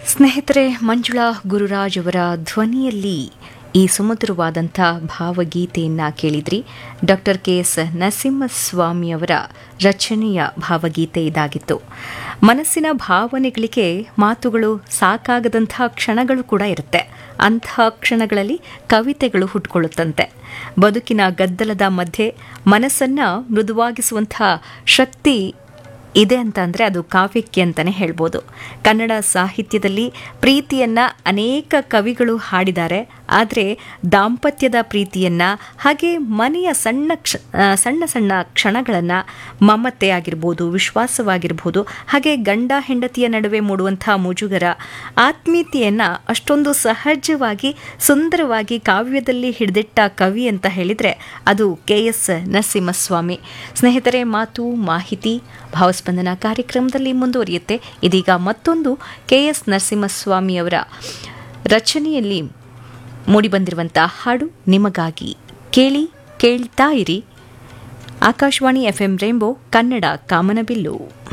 ಸ್ನೇಹಿತರೆ ಮಂಜುಳಾ ಗುರುರಾಜ್ ಅವರ ಧ್ವನಿಯಲ್ಲಿ ಈ ಸುಮಧುರವಾದಂಥ ಭಾವಗೀತೆಯನ್ನು ಕೇಳಿದ್ರಿ ಡಾಕ್ಟರ್ ಕೆ ಎಸ್ ನರಸಿಂಹಸ್ವಾಮಿಯವರ ರಚನೆಯ ಭಾವಗೀತೆ ಇದಾಗಿತ್ತು ಮನಸ್ಸಿನ ಭಾವನೆಗಳಿಗೆ ಮಾತುಗಳು ಸಾಕಾಗದಂಥ ಕ್ಷಣಗಳು ಕೂಡ ಇರುತ್ತೆ ಅಂತಹ ಕ್ಷಣಗಳಲ್ಲಿ ಕವಿತೆಗಳು ಹುಟ್ಕೊಳ್ಳುತ್ತಂತೆ ಬದುಕಿನ ಗದ್ದಲದ ಮಧ್ಯೆ ಮನಸ್ಸನ್ನ ಮೃದುವಾಗಿಸುವಂಥ ಶಕ್ತಿ ಇದೆ ಅಂತ ಅಂದರೆ ಅದು ಕಾವ್ಯಕ್ಕೆ ಅಂತಲೇ ಹೇಳ್ಬೋದು ಕನ್ನಡ ಸಾಹಿತ್ಯದಲ್ಲಿ ಪ್ರೀತಿಯನ್ನ ಅನೇಕ ಕವಿಗಳು ಹಾಡಿದ್ದಾರೆ ಆದರೆ ದಾಂಪತ್ಯದ ಪ್ರೀತಿಯನ್ನ ಹಾಗೆ ಮನೆಯ ಸಣ್ಣ ಕ್ಷ ಆ, ಸಣ್ಣ ಸಣ್ಣ ಕ್ಷಣಗಳನ್ನು ಮಮತೆ ಆಗಿರ್ಬೋದು ವಿಶ್ವಾಸವಾಗಿರ್ಬೋದು ಹಾಗೆ ಗಂಡ ಹೆಂಡತಿಯ ನಡುವೆ ಮೂಡುವಂಥ ಮುಜುಗರ ಆತ್ಮೀಯತೆಯನ್ನು ಅಷ್ಟೊಂದು ಸಹಜವಾಗಿ ಸುಂದರವಾಗಿ ಕಾವ್ಯದಲ್ಲಿ ಹಿಡಿದಿಟ್ಟ ಕವಿ ಅಂತ ಹೇಳಿದರೆ ಅದು ಕೆ ಎಸ್ ನರಸಿಂಹಸ್ವಾಮಿ ಸ್ನೇಹಿತರೆ ಮಾತು ಮಾಹಿತಿ ಭಾವಸ್ಪಂದನ ಕಾರ್ಯಕ್ರಮದಲ್ಲಿ ಮುಂದುವರಿಯುತ್ತೆ ಇದೀಗ ಮತ್ತೊಂದು ಕೆ ಎಸ್ ನರಸಿಂಹಸ್ವಾಮಿಯವರ ರಚನೆಯಲ್ಲಿ ಮೂಡಿಬಂದಿರುವಂಥ ಹಾಡು ನಿಮಗಾಗಿ ಕೇಳಿ ಕೇಳ್ತಾ ಇರಿ Akashvani F M rainbow Kannada ಕಾಮನಬಿಲ್ಲು